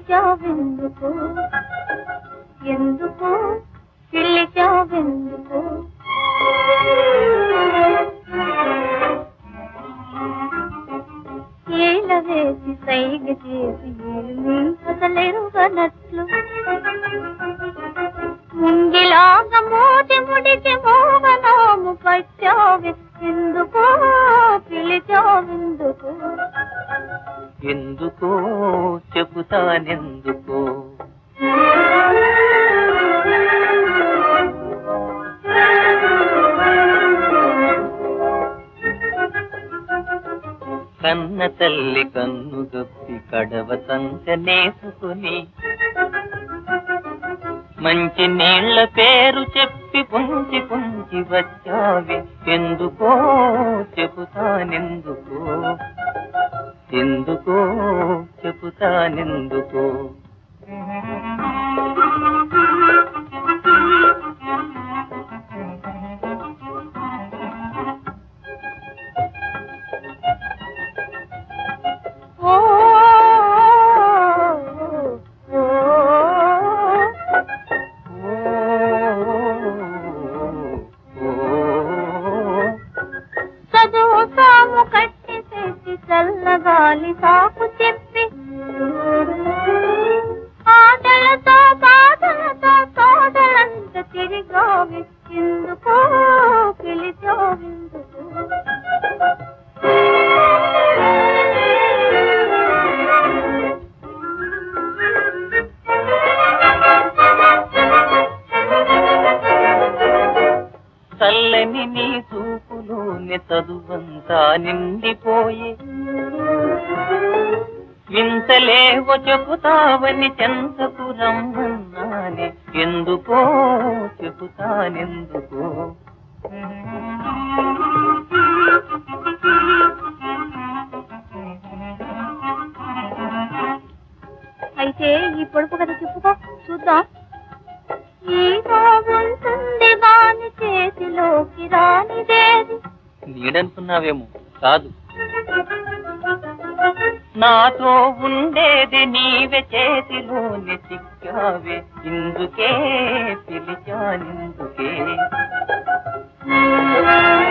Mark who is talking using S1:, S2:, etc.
S1: పిలిచావెందుకు ఎందుకు పిలిచావెందుకు ఏల వేసి సైగ చేసి ఏమి అసలెరుగనట్లు ముంగిలాగా మూతి ముడిచి మోగనాము పచ్చావి ఎందుకో పిలిచావెందుకు
S2: ఎందుకో చెబుతానెందుకో కన్న తల్లి కన్ను గప్పి కడవ సంకనేసుకుని మంచి నీళ్ల పేరు చెప్పి పుంచి పుంచి వచ్చావి ఎందుకో చెబుతానెందుకో ఎందుకో చెబుతానెందుకో
S1: ఓ ఓ, చదువు సాము కట్టి చేసి చల్లగాలి సాకు చెప్పి ఆటలతో పాటలతో తోటలంత తిరిగావి ఎందుకో పిలిచావెందుకు
S2: చల్లని నీ చూపులోని చదువంతా నిండిపోయే వింతలేవో చెబుతావని చెంతకు రమ్మన్నానే ఎందుకో చెబుతానెందుకో
S1: అయితే ఈ పొడుపు కథ చెప్పుకో చూద్దాం ఈ ఉంటుంది వాని చేతిలోకి రానిదేది
S2: నీడనుకున్నావేమో కాదు నాతో ఉండేది నీవే చేతిలోని చిక్కావే ఇందుకే పిలిచానిందుకే
S1: ఆ